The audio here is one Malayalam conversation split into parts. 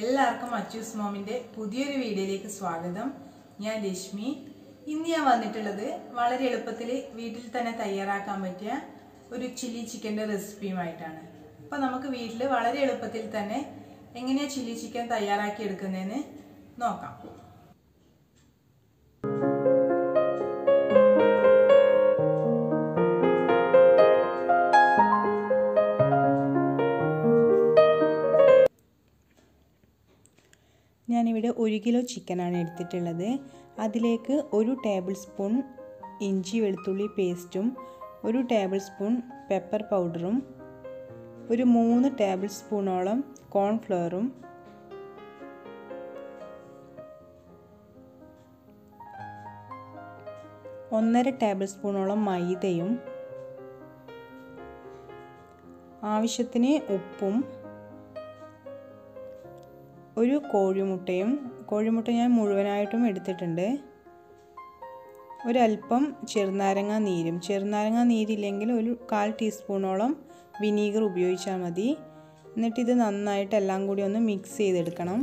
എല്ലാവർക്കും അച്ചൂസ് മോമിന്റെ പുതിയൊരു വീഡിയോയിലേക്ക് സ്വാഗതം ഞാൻ രശ്മി ഇന്ന് ഞാൻ വന്നിട്ടുള്ളത് വളരെ എളുപ്പത്തിൽ വീട്ടിൽ തന്നെ തയ്യാറാക്കാൻ പറ്റിയ ഒരു ചില്ലി ചിക്കൻ്റെ റെസിപ്പിയുമായിട്ടാണ് അപ്പോൾ നമുക്ക് വീട്ടിൽ വളരെ എളുപ്പത്തിൽ തന്നെ എങ്ങനെയാണ് ചില്ലി ചിക്കൻ തയ്യാറാക്കി എടുക്കുന്നതെന്ന് നോക്കാം ഞാനിവിടെ ഒരു കിലോ ചിക്കനാണ് എടുത്തിട്ടുള്ളത് അതിലേക്ക് ഒരു ടേബിൾ സ്പൂൺ ഇഞ്ചി വെളുത്തുള്ളി പേസ്റ്റും ഒരു ടേബിൾ സ്പൂൺ പെപ്പർ പൗഡറും ഒരു മൂന്ന് ടേബിൾ സ്പൂണോളം കോൺഫ്ലവറും ഒന്നര ടേബിൾ സ്പൂണോളം മൈദയും ആവശ്യത്തിന് ഉപ്പും ഒരു കോഴിമുട്ടയും കോഴിമുട്ട ഞാൻ മുഴുവനായിട്ടും എടുത്തിട്ടുണ്ട് ഒരല്പം ചെറുനാരങ്ങ നീരും ചെറുനാരങ്ങ നീരില്ലെങ്കിൽ ഒരു കാൽ ടീസ്പൂണോളം വിനീഗർ ഉപയോഗിച്ചാൽ മതി എന്നിട്ട് ഇത് നന്നായിട്ട് എല്ലാം കൂടി ഒന്ന് മിക്സ് ചെയ്തെടുക്കണം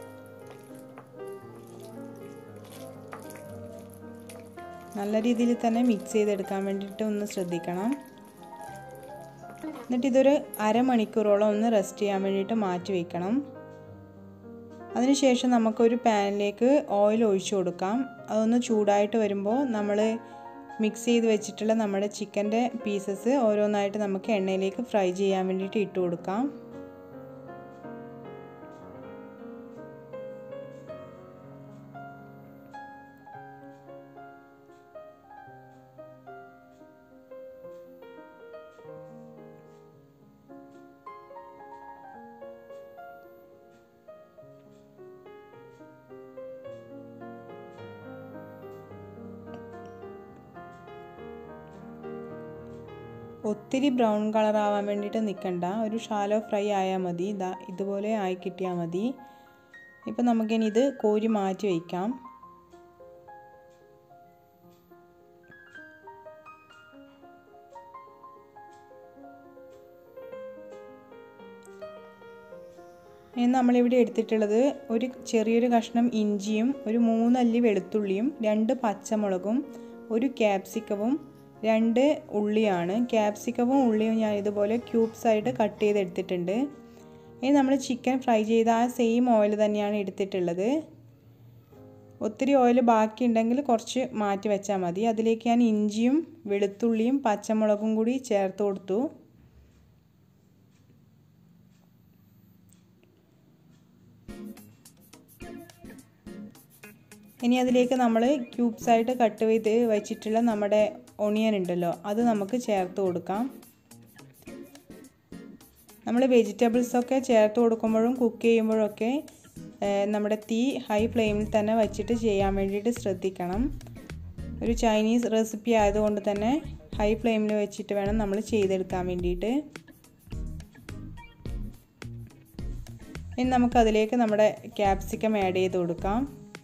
നല്ല രീതിയിൽ തന്നെ മിക്സ് ചെയ്തെടുക്കാൻ വേണ്ടിയിട്ട് ഒന്ന് ശ്രദ്ധിക്കണം എന്നിട്ട് ഇതൊരു അരമണിക്കൂറോളം ഒന്ന് റെസ്റ്റ് ചെയ്യാൻ വേണ്ടിയിട്ട് മാറ്റി വയ്ക്കണം അതിനുശേഷം നമുക്കൊരു പാനിലേക്ക് ഓയിൽ ഒഴിച്ചു കൊടുക്കാം അതൊന്ന് ചൂടായിട്ട് വരുമ്പോൾ നമ്മൾ മിക്സ് ചെയ്ത് വെച്ചിട്ടുള്ള നമ്മുടെ ചിക്കൻ്റെ പീസസ് ഓരോന്നായിട്ട് നമുക്ക് എണ്ണയിലേക്ക് ഫ്രൈ ചെയ്യാൻ വേണ്ടിയിട്ട് ഇട്ട് കൊടുക്കാം ഒത്തിരി ബ്രൗൺ കളർ ആവാൻ വേണ്ടിയിട്ട് നിൽക്കണ്ട ഒരു ഷാലോ ഫ്രൈ ആയാൽ മതി ഇതാ ഇതുപോലെ ആയി കിട്ടിയാൽ മതി ഇപ്പം നമുക്കിനി ഇത് കോരി മാറ്റി വയ്ക്കാം ഇനി നമ്മളിവിടെ എടുത്തിട്ടുള്ളത് ഒരു ചെറിയൊരു കഷ്ണം ഇഞ്ചിയും ഒരു മൂന്നല്ലി വെളുത്തുള്ളിയും രണ്ട് പച്ചമുളകും ഒരു ക്യാപ്സിക്കവും രണ്ട് ഉള്ളിയാണ് ക്യാപ്സിക്കവും ഉള്ളിയും ഞാൻ ഇതുപോലെ ക്യൂബ്സ് ആയിട്ട് കട്ട് ചെയ്തെടുത്തിട്ടുണ്ട് ഇനി നമ്മൾ ചിക്കൻ ഫ്രൈ ചെയ്ത ആ സെയിം ഓയിൽ തന്നെയാണ് എടുത്തിട്ടുള്ളത് ഒത്തിരി ഓയിൽ ബാക്കിയുണ്ടെങ്കിൽ കുറച്ച് മാറ്റി വെച്ചാൽ മതി അതിലേക്ക് ഞാൻ ഇഞ്ചിയും വെളുത്തുള്ളിയും പച്ചമുളകും കൂടി ചേർത്ത് കൊടുത്തു ഇനി അതിലേക്ക് നമ്മൾ ക്യൂബ്സ് ആയിട്ട് കട്ട് ചെയ്ത് വെച്ചിട്ടുള്ള നമ്മുടെ ഒണിയൻ ഉണ്ടല്ലോ അത് നമുക്ക് ചേർത്ത് കൊടുക്കാം നമ്മൾ വെജിറ്റബിൾസൊക്കെ ചേർത്ത് കൊടുക്കുമ്പോഴും കുക്ക് ചെയ്യുമ്പോഴൊക്കെ നമ്മുടെ തീ ഹൈ ഫ്ലെയിമിൽ തന്നെ വെച്ചിട്ട് ചെയ്യാൻ വേണ്ടിയിട്ട് ശ്രദ്ധിക്കണം ഒരു ചൈനീസ് റെസിപ്പി ആയതുകൊണ്ട് തന്നെ ഹൈ ഫ്ലെയിമിൽ വെച്ചിട്ട് വേണം നമ്മൾ ചെയ്തെടുക്കാൻ വേണ്ടിയിട്ട് ഇനി നമുക്കതിലേക്ക് നമ്മുടെ ക്യാപ്സിക്കം ആഡ് ചെയ്ത് കൊടുക്കാം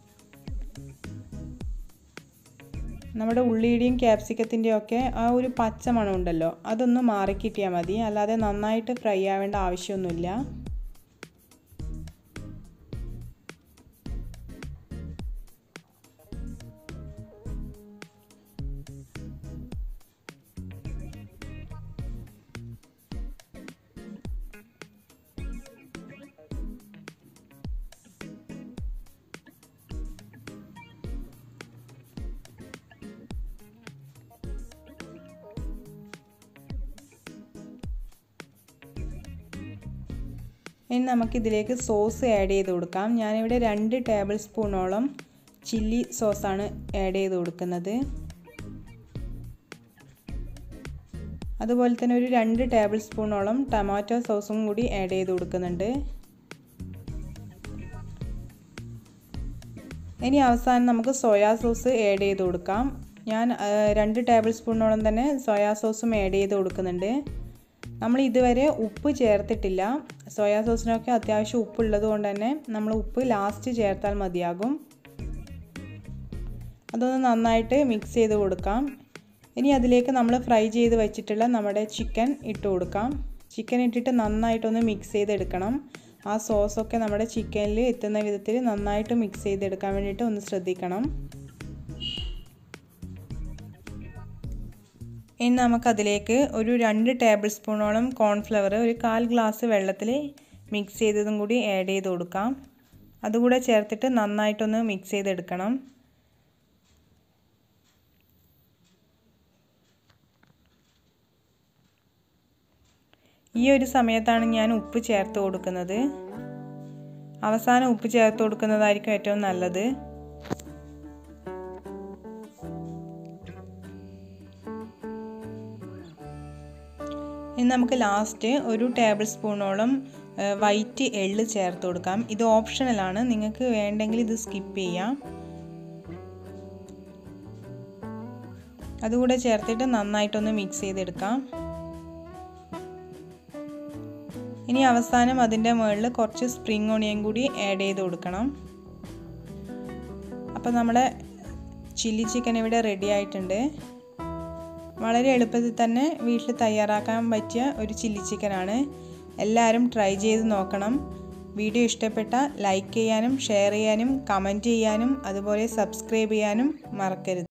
നമ്മുടെ ഉള്ളിയുടെയും ക്യാപ്സിക്കത്തിൻ്റെയും ഒക്കെ ആ ഒരു പച്ച മണം ഉണ്ടല്ലോ അതൊന്ന് മാറിക്കിട്ടിയാൽ മതി അല്ലാതെ നന്നായിട്ട് ഫ്രൈ ആവേണ്ട ആവശ്യമൊന്നുമില്ല ഇനി നമുക്കിതിലേക്ക് സോസ് ആഡ് ചെയ്ത് കൊടുക്കാം ഞാനിവിടെ രണ്ട് ടേബിൾ സ്പൂണോളം ചില്ലി സോസാണ് ആഡ് ചെയ്ത് കൊടുക്കുന്നത് അതുപോലെ തന്നെ ഒരു രണ്ട് ടേബിൾ സ്പൂണോളം ടൊമാറ്റോ സോസും കൂടി ആഡ് ചെയ്ത് കൊടുക്കുന്നുണ്ട് ഇനി അവസാനം നമുക്ക് സോയാ സോസ് ആഡ് ചെയ്ത് കൊടുക്കാം ഞാൻ രണ്ട് ടേബിൾ സ്പൂണോളം തന്നെ സോയാ സോസും ആഡ് ചെയ്ത് കൊടുക്കുന്നുണ്ട് നമ്മൾ ഇതുവരെ ഉപ്പ് ചേർത്തിട്ടില്ല സോയാ സോസിനൊക്കെ അത്യാവശ്യം ഉപ്പുള്ളത് കൊണ്ട് തന്നെ നമ്മൾ ഉപ്പ് ലാസ്റ്റ് ചേർത്താൽ മതിയാകും അതൊന്ന് നന്നായിട്ട് മിക്സ് ചെയ്ത് കൊടുക്കാം ഇനി അതിലേക്ക് നമ്മൾ ഫ്രൈ ചെയ്ത് വെച്ചിട്ടുള്ള നമ്മുടെ ചിക്കൻ ഇട്ട് കൊടുക്കാം ചിക്കൻ ഇട്ടിട്ട് നന്നായിട്ടൊന്ന് മിക്സ് ചെയ്തെടുക്കണം ആ സോസൊക്കെ നമ്മുടെ ചിക്കനിൽ എത്തുന്ന വിധത്തിൽ നന്നായിട്ട് മിക്സ് ചെയ്തെടുക്കാൻ വേണ്ടിയിട്ട് ഒന്ന് ശ്രദ്ധിക്കണം ഇനി നമുക്കതിലേക്ക് ഒരു രണ്ട് ടേബിൾ സ്പൂണോളം കോൺഫ്ലവർ ഒരു കാൽ ഗ്ലാസ് വെള്ളത്തിൽ മിക്സ് ചെയ്തതും കൂടി ആഡ് ചെയ്ത് കൊടുക്കാം അതുകൂടെ ചേർത്തിട്ട് നന്നായിട്ടൊന്ന് മിക്സ് ചെയ്തെടുക്കണം ഈ ഒരു സമയത്താണ് ഞാൻ ഉപ്പ് ചേർത്ത് കൊടുക്കുന്നത് അവസാനം ഉപ്പ് ചേർത്ത് കൊടുക്കുന്നതായിരിക്കും ഏറ്റവും നല്ലത് ഇനി നമുക്ക് ലാസ്റ്റ് ഒരു ടേബിൾ സ്പൂണോളം വൈറ്റ് എള്ള് ചേർത്ത് കൊടുക്കാം ഇത് ഓപ്ഷണലാണ് നിങ്ങൾക്ക് വേണ്ടെങ്കിൽ ഇത് സ്കിപ്പ് ചെയ്യാം അതുകൂടെ ചേർത്തിട്ട് നന്നായിട്ടൊന്ന് മിക്സ് ചെയ്തെടുക്കാം ഇനി അവസാനം അതിൻ്റെ മുകളിൽ കുറച്ച് സ്പ്രിങ് ഓണിയൻ കൂടി ആഡ് ചെയ്ത് കൊടുക്കണം അപ്പോൾ നമ്മുടെ ചില്ലി ചിക്കൻ ഇവിടെ റെഡി ആയിട്ടുണ്ട് വളരെ എളുപ്പത്തിൽ തന്നെ വീട്ടിൽ തയ്യാറാക്കാൻ പറ്റിയ ഒരു ചില്ലി ചിക്കനാണ് എല്ലാവരും ട്രൈ ചെയ്ത് നോക്കണം വീഡിയോ ഇഷ്ടപ്പെട്ട ലൈക്ക് ചെയ്യാനും ഷെയർ ചെയ്യാനും കമൻറ്റ് ചെയ്യാനും അതുപോലെ സബ്സ്ക്രൈബ് ചെയ്യാനും മറക്കരുത്